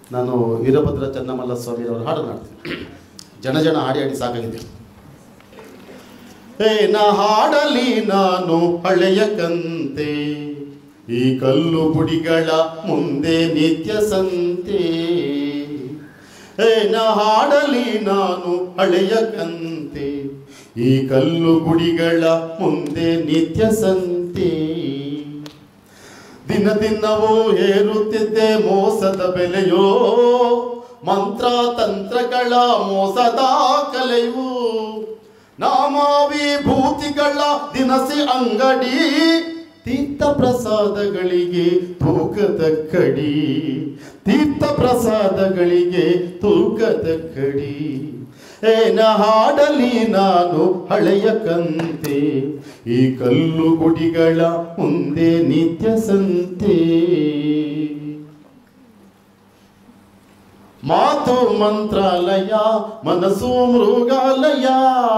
ನಾನು ವೀರಭದ್ರ ಚನ್ನಮಲ್ಲ ಸ್ವಾಮಿಯವರ ಹಾಡನ್ನು ಹಾಡ್ತೀನಿ ಜನ ಜನ ಹಾಡಿ ಹಾಡಿ ಸಾಕಾಗಿದೆ ಏನ ಹಾಡಲಿ ನಾನು ಹಳೆಯ ಕಂತೆ ಈ ಕಲ್ಲು ಬುಡಿಗಳ ಮುಂದೆ ನಿತ್ಯ ಸಂತೆ ಏನ ಹಾಡಲಿ ನಾನು ಹಳೆಯ ಕಂತೆ ಈ ಕಲ್ಲು ಗುಡಿಗಳ ಮುಂದೆ ನಿತ್ಯ ಸಂತೆ ದಿನ ದಿನವೂ ಏರುತ್ತಿದ್ದೆ ಮೋಸದ ಬೆಲೆಯೋ ಮಂತ್ರ ತಂತ್ರಗಳ ಮೋಸದ ಕಲೆಯು ನಾಮಾವಿಭೂತಿಗಳ ದಿನಸಿ ಅಂಗಡಿ ತೀರ್ಥ ಪ್ರಸಾದಗಳಿಗೆ ತೂಕದ ಕಡಿ ತೀರ್ಥ ಪ್ರಸಾದಗಳಿಗೆ ತೂಕದ ಕಡಿ ಏನ ಹಾಡಲಿ ನಾನು ಹಳೆಯ ಕಂತೆ ಈ ಕಲ್ಲು ಗುಡಿಗಳ ಮುಂದೆ ನಿತ್ಯ ಸಂತೆ ಮಾತು ಮಂತ್ರಾಲಯ ಮನಸ್ಸು ಮೃಗಾಲಯ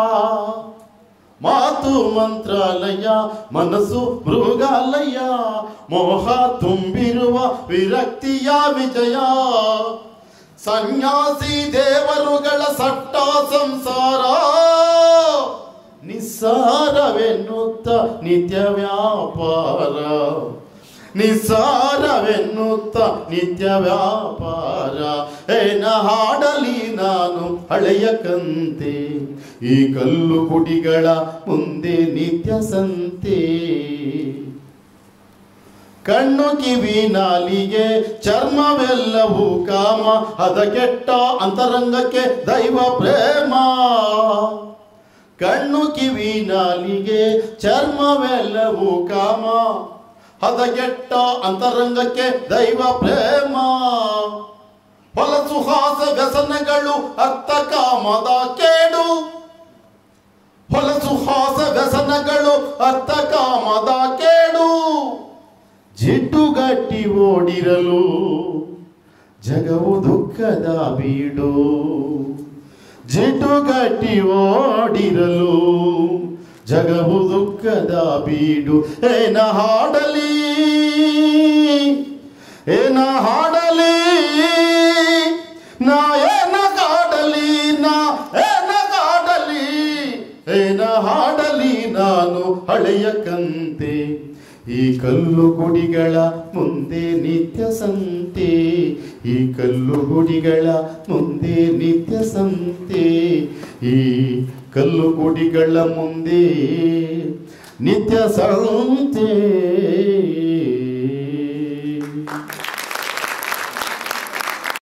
ಮಾತು ಮಂತ್ರಾಲಯ ಮನಸ್ಸು ಮೃಗಾಲಯ ಮೋಹ ತುಂಬಿರುವ ವಿರಕ್ತಿಯ ವಿಜಯ ಸನ್ಯಾಸಿ ದೇವರುಗಳ ಸಟ್ಟ ಸಂಸಾರ ನಿಸ್ಸಾರವೆನ್ನುತ್ತ ನಿತ್ಯ ವ್ಯಾಪಾರ ನಿಸ್ಸಾರವೆನ್ನುತ್ತ ನಿತ್ಯ ವ್ಯಾಪಾರ ಏನ ಹಾಡಲಿ ನಾನು ಹಳೆಯ ಕಂತೆ ಈ ಕಲ್ಲು ಗುಡಿಗಳ ಮುಂದೆ ನಿತ್ಯ ಸಂತೆ ಕಣ್ಣು ಕಿವಿ ನಾಲಿಗೆ ಚರ್ಮವೆಲ್ಲವೂ ಕಾಮ ಅದ ಕೆಟ್ಟ ಅಂತರಂಗಕ್ಕೆ ದೈವ ಪ್ರೇಮ ಕಣ್ಣು ಕಿವಿ ನಾಲಿಗೆ ಚರ್ಮವೆಲ್ಲವೂ ಕಾಮ ಹದಗೆಟ್ಟ ಅಂತರಂಗಕ್ಕೆ ದೈವ ಪ್ರೇಮ ಹೊಲಸು ಹಾಸ ವ್ಯಸನಗಳು ಅರ್ಥ ಕಾಮದ ಕೇಡು ಹೊಲಸು ಹಾಸ ವ್ಯಸನಗಳು ಅರ್ಥ ಕಾಮದ ಕೇಡು ಜಿಡ್ಡುಗಟ್ಟಿ ಓಡಿರಲು ಜಗವು ದುಃಖದ ಬೀಡು ಜಿಡ್ಡುಗಟ್ಟಿ ಓಡಿರಲು ಜಗವು ದುಃಖದ ಬೀಡು ಏನ ಹಾಡಲಿ ಏನ ಹಾಡಲಿ ನಾ ಏನ ಕಾಡಲಿ ನಾ ಏನ ಕಾಡಲಿ ಏನ ಹಾಡಲಿ ನಾನು ಹಳೆಯ ಕಂತೆ ಈ ಕಲ್ಲು ಗುಡಿಗಳ ಮುಂದೆ ನಿತ್ಯ ಸಂತೆ ಈ ಕಲ್ಲು ಗುಡಿಗಳ ಮುಂದೆ ನಿತ್ಯ ಸಂತೆ ಈ ಕಲ್ಲು ಗುಡಿಗಳ ಮುಂದೆ ನಿತ್ಯ ಸಂತೆ